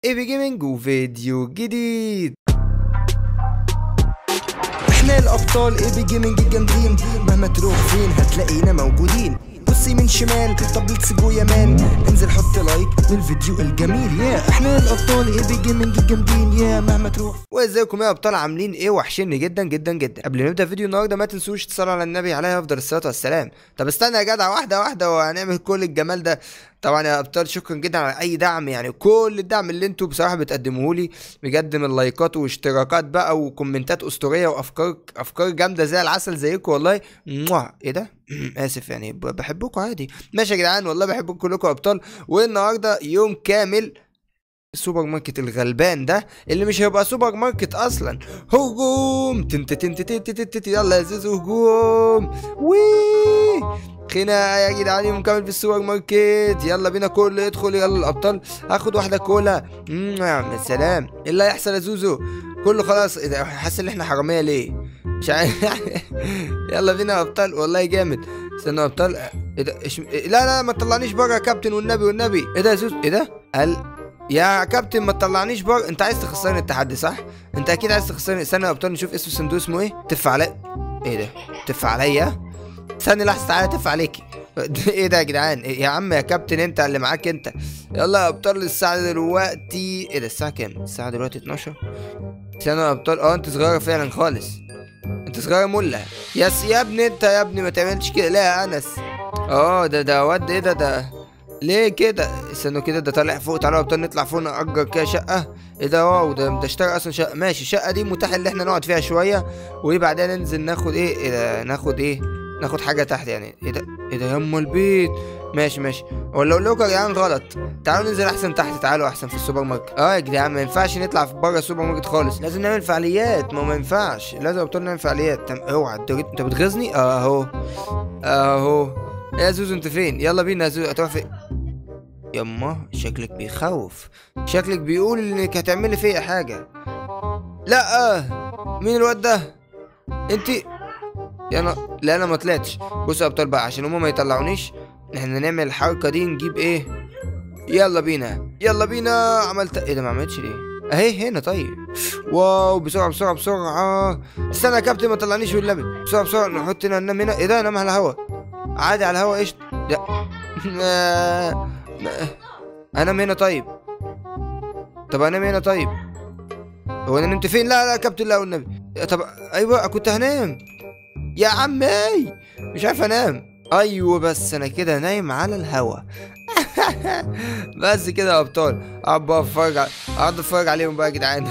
ايبي جيمنج وفيديو جديد احنا الابطال ايبي جيمنج الجامدين مهما تروح فين هتلاقينا موجودين بص يمين شمال طب ليتس جو يا مان انزل حط لايك للفيديو الجميل يا احنا الابطال ايبي جيمنج الجامدين يا مهما تروح وازيكم يا ابطال عاملين ايه وحشني جدا جدا جدا قبل ما نبدا فيديو النهارده ما تنسوش تصلوا على النبي عليه افضل الصلاه والسلام طب استنى يا جدع واحده واحده وهنعمل كل الجمال ده طبعا يا ابطال شكرا جدا على اي دعم يعني كل الدعم اللي انتوا بصراحه بتقدموه لي بجد من لايكات واشتراكات بقى وكومنتات اسطوريه وافكار افكار جامده زي العسل زيكم والله موah. ايه ده اسف يعني ب- بحبكم عادي ماشي يا جدعان والله بحبكم كلكم يا ابطال والنهارده يوم كامل السوبر ماركت الغلبان ده اللي مش هيبقى سوبر ماركت اصلا هجوم تن تن تن تن تن تن تن يلا يا زيزو هجوم وي خناقه يا جدعان يوم كامل في السوبر ماركت يلا بينا كله يدخل يلا الابطال هاخد واحده كولا مم، يا سلام ايه اللي هيحصل يا زوزو كله خلاص ايه ده حاسس ان احنا حراميه ليه مش عارف يلا بينا يا ابطال والله جامد استنوا يا ابطال ايه ده إيش... إيه لا لا ما تطلعنيش بره يا كابتن والنبي والنبي ايه ده يا زوزو ايه ده قال يا كابتن ما تطلعنيش بره انت عايز تخسرني التحدي صح انت اكيد عايز تخسرني استنى يا ابطال نشوف اسم الصندوق اسمه ايه تف علي ايه ده تف عليا استني لحظه تعالى تف عليكي ايه ده يا جدعان إيه يا عم يا كابتن انت اللي معاك انت يلا يا ابطال الساعه دلوقتي ايه ده الساعه كام الساعه دلوقتي 12 استنى يا ابطال اه انت صغيره فعلا خالص انت صغيره مله يا س- يا ابني انت يا ابني ما تعملش كده لا يا انس اه ده ده واد ايه ده ده ليه كده استنوا كده ده طالع فوق تعالوا يا ابطال نطلع فوق نأجر كده شقة ايه ده واو ده ده اشترى اصلا شقة ماشي الشقة دي متاحة اللي احنا نقعد فيها شوية وبعدين ننزل ناخد ايه, إيه ده ناخد ايه ناخد حاجة تحت يعني ايه ده ايه ده يما البيت ماشي ماشي ولا اقول لكم يا جدعان غلط تعالوا ننزل احسن تحت تعالوا احسن في السوبر ماركت اه يا جدعان ما ينفعش نطلع في بره السوبر ماركت خالص لازم نعمل فعاليات ما هو ما ينفعش لازم ابطال نعمل فعاليات تم- اوعى انت انت بتغيظني اه اهو اهو يا زوزو انت فين يلا بينا يا زوزو هتروح فين يما شكلك بيخوف شكلك بيقول انك هتعملي فيا حاجه لا مين الواد ده انت يا انا لا انا ما طلعتش بصوا يا ابطال بقى عشان هما ما يطلعونيش احنا نعمل الحركه دي نجيب ايه يلا بينا يلا بينا عملت ايه ده ما عملتش ليه اهي هنا طيب واو بسرعه بسرعه بسرعه استنى يا كابتن ما تطلعنيش باللبن بسرعه بسرعه نحط هنا ننام هنا ايه ده نام على الهوا عادي على الهوا ايش لا ما- ما- انام هنا طيب طب انام هنا طيب هو انا نمت فين لا لا يا كابتن لا والنبي طب ايوه كنت هنام يا عمي مش عارف انام ايوه بس انا كده نايم على الهوا بس كده يا ابطال اقعد بقى اتفرج ع- اقعد اتفرج عليهم بقى يا جدعان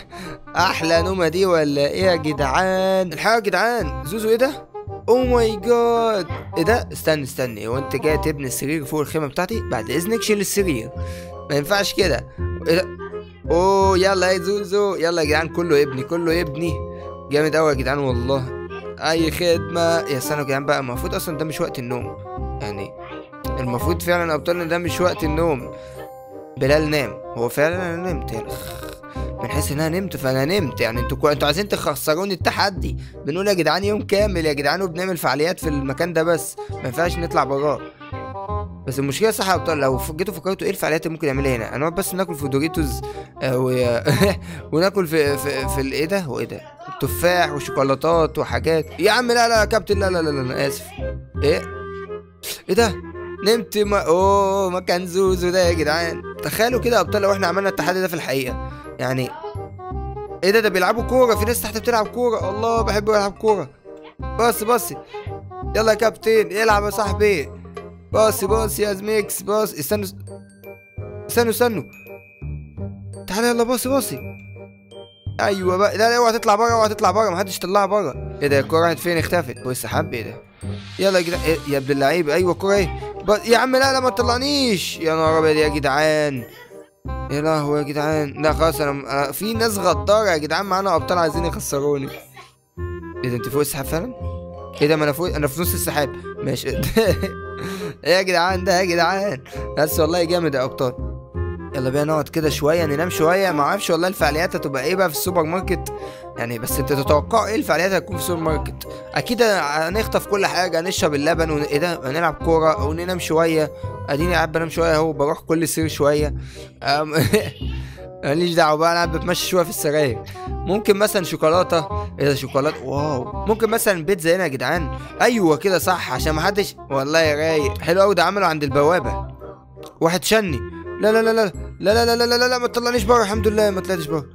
احلى نومه دي ولا ايه يا جدعان الحقيقه يا جدعان زوزو ايه ده او ماي جاد ايه ده استنى استنى هو انت جاي تبني السرير فوق الخيمه بتاعتي بعد اذنك شيل السرير ما ينفعش كده ايه ده اوه يلا يا زوزو يلا يا جدعان كله يبني كله يبني جامد قوي يا جدعان والله اي خدمه يا سنه يا جدعان بقى المفروض اصلا ده مش وقت النوم يعني المفروض فعلا ابطالنا ده مش وقت النوم بلال نام هو فعلا انا نمت يعني من حيث ان انا نمت فانا نمت يعني انتوا كو... انتوا عايزين تخسروني التحدي بنقول يا جدعان يوم كامل يا جدعان وبنعمل فعاليات في المكان ده بس ما ينفعش نطلع براه بس المشكله صح يا ابطال لو ف- جيتوا فكرتوا ايه الفعاليات اللي ممكن نعملها هنا هنقعد بس ناكل في دوريتوز آه، و... وناكل في في, في الايه ده هو ايه ده تفاح وشوكولاتات وحاجات يا عم لا لا يا كابتن لا لا لا, لا انا اسف ايه ايه ده نمت ما اوه مكان زوزو ده يا جدعان تخيلوا كده يا ابطال لو احنا عملنا التحدي ده في الحقيقه يعني ايه ده ده بيلعبوا كوره في ناس تحت بتلعب كوره الله بحب العب كوره بص بص يلا يا كابتن العب يا صاحبي باصي باصي يا زميكس باص استنوا استنوا استنوا تعالى يلا باصي باصي ايوه بقى لا لا اوعى تطلع بره اوعى تطلع بره محدش يطلعها بره ايه ده الكوره راحت فين اختفت هو السحاب ايه ده يلا يا جدعان إيه يا ابن اللعيب ايوه الكوره ايه ب- يا عم لا لا ما تطلعنيش يا نهار ابيض يا جدعان يا لهوي يا جدعان لا خلاص انا أنا- في ناس غداره يا جدعان معانا ابطال عايزين يخسروني ايه ده انت فوق السحاب فعلا ايه ده ما انا فوق انا في نص السحاب ماشي ايه يا جدعان ده يا جدعان بس والله جامد يا ابطال يلا بينا نقعد كده شويه ننام شويه ما اعرفش والله الفعاليات هتبقى ايه بقى في السوبر ماركت يعني بس انت تتوقعوا ايه الفعاليات هتكون في السوبر ماركت اكيد هنخطف كل حاجه هنشرب اللبن ون... ايه ده هنلعب كوره وننام شويه اديني قاعد بنام شويه اهو بروح كل سرير شويه أم... ماليش دعوه بقى انا قاعد بتمشى شويه في السراير ممكن مثلا شوكولاته ايه ده شوكولاته واو ممكن مثلا بيتزا هنا يا جدعان ايوه كده صح عشان ما حدش والله يا رايق حلو قوي ده عمله عند البوابه واحد شني لا لا لا لا لا لا لا لا لا لا, لا ما تطلعنيش بره الحمد لله ما طلعتش بره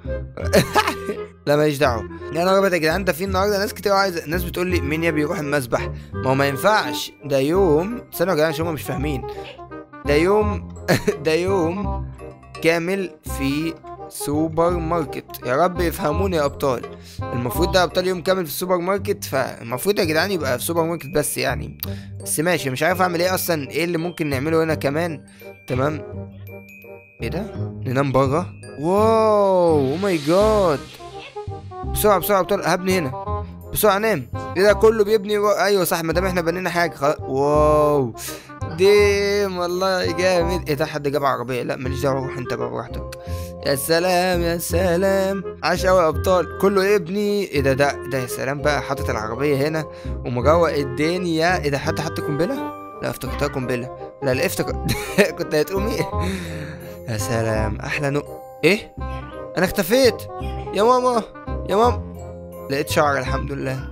لا ماليش دعوه انا رابط يا جدعان ده في النهارده ناس كتير عايزه ناس بتقول لي مين يا بيروح المسبح ما هو ما ينفعش ده يوم استنوا يا جدعان عشان هم مش فاهمين ده يوم ده يوم كامل في سوبر ماركت يا رب يفهموني يا ابطال المفروض ده ابطال يوم كامل في السوبر ماركت فالمفروض يا جدعان يبقى في سوبر ماركت بس يعني بس ماشي مش عارف اعمل ايه اصلا ايه اللي ممكن نعمله هنا كمان تمام ايه ده ننام بره واو او ماي جاد بسرعه بسرعه ابطال هبني هنا بسرعه نام ايه ده كله بيبني و... ايوه صح ما دام احنا بنينا حاجه خلاص واو ديم والله جامد ايه ده حد جاب عربيه لا ماليش دعوه روح انت بقى براحتك يا سلام يا سلام عاش قوي يا ابطال كله يبني ايه ده ده ده يا سلام بقى حاطط العربيه هنا ومروق الدنيا ايه ده حد حط قنبله لا افتكرتها قنبله لا لا افتكر كنت هتقومي يا سلام احلى نو ايه انا اختفيت يا ماما يا ماما لقيت شعر الحمد لله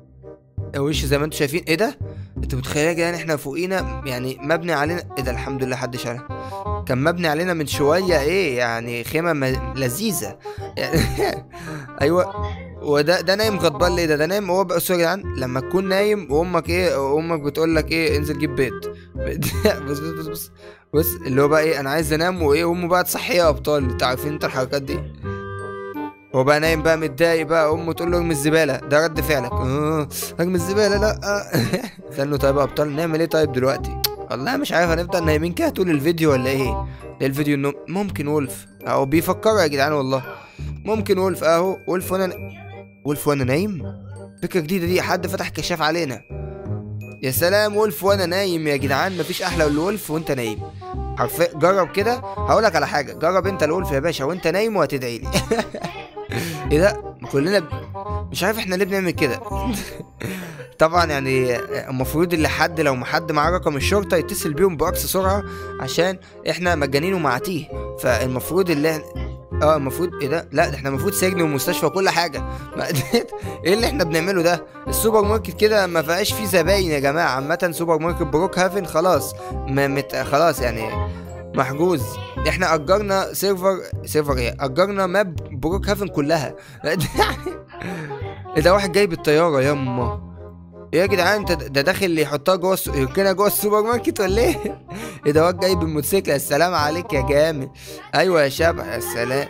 وش زي ما انتم شايفين ايه ده انتوا متخيلين يا جدعان احنا فوقينا يعني مبني علينا ايه ده الحمد لله حد شالها كان مبني علينا من شويه ايه يعني خيمه م... لذيذه يعني ايوه وده ده نايم غضبان ليه ده ده نايم هو بصوا يا جدعان لما تكون نايم وامك ايه وامك بتقول لك ايه انزل جيب بيض بص بص بص بص بص اللي هو بقى ايه انا عايز انام وايه امه بقى تصحيه يا ابطال انتوا عارفين انت الحركات دي هو بقى نايم بقى متضايق بقى امه تقول له ارمي الزباله ده رد فعلك اه ارمي الزباله لا استنوا طيب يا ابطال نعمل ايه طيب دلوقتي والله مش عارف هنفضل نايمين كده طول الفيديو ولا ايه ده الفيديو انه ممكن ولف اهو بيفكروا يا جدعان والله ممكن ولف اهو ولف وانا ولف وانا نايم فكره جديده دي حد فتح كشاف علينا يا سلام ولف وانا نايم يا جدعان مفيش احلى من الولف وانت نايم حرفيا جرب كده هقول لك على حاجه جرب انت الولف يا باشا وانت نايم وهتدعي لي ايه ده كلنا ب... مش عارف احنا ليه بنعمل كده طبعا يعني المفروض اللي حد لو ما حد معاه رقم الشرطه يتصل بيهم باقصى سرعه عشان احنا مجانين ومعاتيه فالمفروض اللي اه المفروض ايه ده لا ده احنا المفروض سجن ومستشفى وكل حاجه ما ايه اللي احنا بنعمله ده السوبر ماركت كده ما فيهاش فيه زباين يا جماعه عامه سوبر ماركت بروك هافن خلاص ما مت... خلاص يعني محجوز احنا اجرنا سيرفر سيرفر ايه اجرنا ماب بروك هافن كلها ايه ده واحد جايب الطياره ياما ايه يا جدعان انت ده داخل يحطها جوه السو... يركنها جوه السوبر ماركت ولا ايه؟ ايه ده واد جايب الموتوسيكل السلام عليك يا جامد ايوه يا شبح يا سلام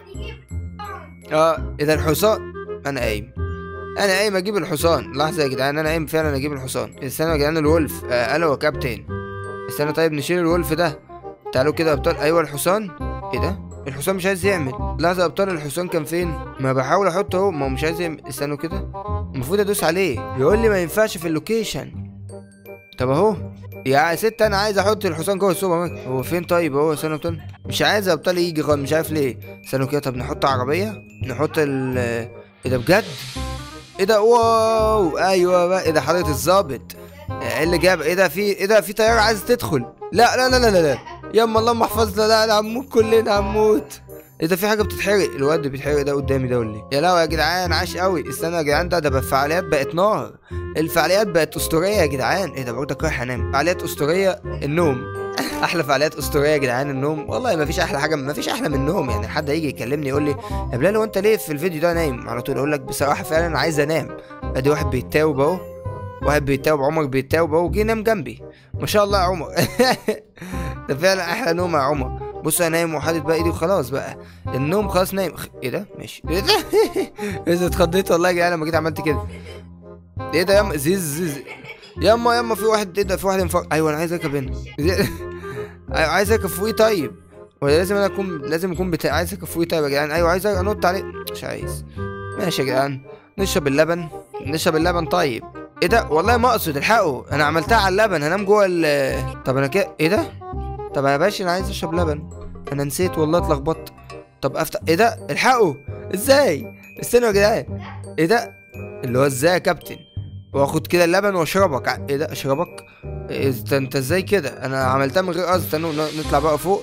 اه ايه ده الحصان انا قايم انا قايم اجيب الحصان لحظه يا جدعان انا قايم فعلا اجيب الحصان استنوا يا جدعان الولف آه الو يا كابتن استنى طيب نشيل الولف ده تعالوا كده يا ابطال ايوه الحصان ايه ده الحصان مش عايز يعمل لحظه يا ابطال الحصان كان فين ما بحاول احطه اهو ما هو مش عايز يعمل استنوا كده المفروض ادوس عليه يقول لي ما ينفعش في اللوكيشن طب اهو يا ست انا عايز احط الحصان جوه السوبر ماركت هو فين طيب اهو استنوا ابطال مش عايز يا ابطال يجي غلط مش عارف ليه استنوا كده طب نحط عربيه نحط ال ايه ده بجد ايه ده واو ايوه بقى ايه ده حضرة الظابط ايه اللي جاب ايه ده في ايه ده في طياره عايزه تدخل لا لا لا لا لا, لا. ياما اللهم احفظنا لا لا هنموت كلنا هنموت ايه ده في حاجه بتتحرق الواد اللي بيتحرق ده قدامي ده ولا ايه يا لا يا جدعان عاش قوي استنى يا جدعان ده ده الفعاليات بقت نار الفعاليات بقت اسطوريه يا جدعان ايه ده برضك رايح انام فعاليات اسطوريه النوم احلى فعاليات اسطوريه يا جدعان النوم والله ما فيش احلى حاجه ما فيش احلى من النوم يعني حد يجي يكلمني يقول لي يا بلال وانت ليه في الفيديو ده نايم على طول اقول لك بصراحه فعلا عايز انام ادي واحد بيتاوب اهو واحد بيتاوب عمر بيتاوب اهو جه نام جنبي ما شاء الله يا عمر ده فعلا احلى نوم يا عمر بص انا نايم وحاطط بقى ايدي وخلاص بقى النوم خلاص نايم ايه ده ماشي ايه ده ايه ده اتخضيت والله يا جدعان لما جيت عملت كده ايه ده ياما زيز زيز ياما ياما في واحد ايه ده في واحد انفرق ايوه انا عايز اركب هنا ايوه عايز اركب فوقيه طيب ولا لازم انا اكون لازم اكون بتاع عايز اركب فوقيه طيب يا جدعان ايوه عايز انط عليه مش عايز ماشي يا جدعان نشرب اللبن نشرب اللبن طيب ايه ده والله ما اقصد الحقوا انا عملتها على اللبن هنام جوه ال طب انا كده ايه ده طب يا باشا انا عايز اشرب لبن انا نسيت والله اتلخبطت طب افتح ايه ده الحقوا ازاي استنوا يا جدعان ايه ده اللي هو ازاي يا كابتن واخد كده اللبن واشربك ايه ده اشربك إيه انت انت ازاي كده انا عملتها من غير قصد استنوا نطلع بقى فوق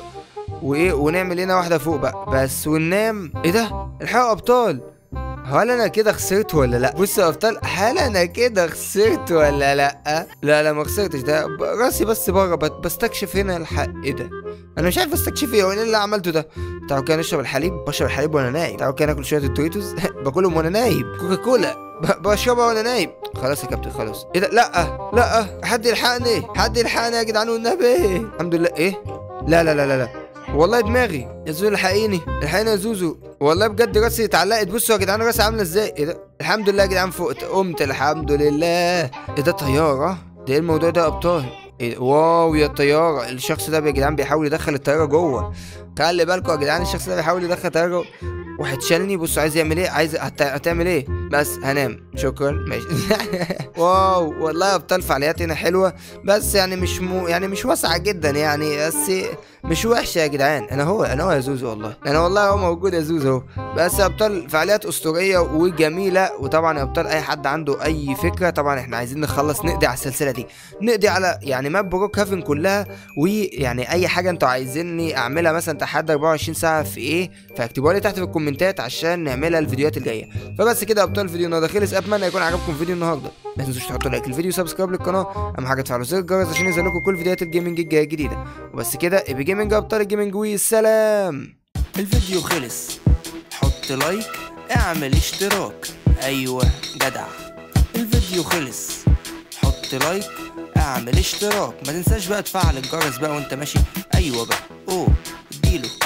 وايه ونعمل هنا واحده فوق بقى بس وننام ايه ده الحقوا يا ابطال هل انا كده خسرت ولا لا بصوا يا ابطال هل انا كده خسرت ولا لا لا لا ما خسرتش ده ب- راسي بس بره بت- بستكشف هنا الحق ايه ده انا مش عارف استكشف ايه وايه اللي عملته ده تعالوا كده نشرب الحليب بشرب الحليب وانا نايم تعالوا كده ناكل شويه الدوريتوس باكلهم وانا نايم كوكا كولا ب- بشربها وانا نايم خلاص يا كابتن خلاص ايه ده لا لا حد يلحقني حد يلحقني يا جدعان والنبي الحمد لله ايه لا لا لا لا لا والله دماغي يا زوزو الحقيني الحقيني يا زوزو والله بجد راسي اتعلقت بصوا يا جدعان راسي عامله ازاي ايه ده الحمد لله يا جدعان فقت قمت الحمد لله ايه ده طياره ده ايه الموضوع ده يا ابطال إيه واو يا طياره الشخص ده يا جدعان بيحاول يدخل الطياره جوه خلي بالكم يا جدعان الشخص ده بيحاول يدخل الطياره جوه واحد شالني بصوا عايز يعمل ايه عايز هت... هتعمل ايه بس هنام شكرا ماشي واو والله يا ابطال فعاليات هنا حلوه بس يعني مش مو يعني مش واسعه جدا يعني بس مش وحشه يا جدعان انا هو انا هو يا زوزو والله انا والله هو موجود يا زوزو اهو بس يا ابطال فعاليات اسطوريه وجميله وطبعا يا ابطال اي حد عنده اي فكره طبعا احنا عايزين نخلص نقضي على السلسله دي نقضي على يعني ماب بروك هافن كلها ويعني اي حاجه انتوا عايزيني اعملها مثلا تحدي 24 ساعه في ايه فاكتبوها لي تحت في الكومنتات عشان نعملها الفيديوهات الجايه فبس كده يا ابطال الفيديو النهارده خلص اتمنى يكون عجبكم فيديو النهارده ما تنسوش تحطوا لايك للفيديو سبسكرايب للقناه اهم حاجه تفعلوا زر الجرس عشان ينزل كل فيديوهات الجيمنج الجايه الجديده وبس كده ابي جيمنج يا ابطال الجيمنج والسلام الفيديو خلص حط لايك اعمل اشتراك ايوه جدع الفيديو خلص حط لايك اعمل اشتراك ما تنساش بقى تفعل الجرس بقى وانت ماشي ايوه بقى اوه اديله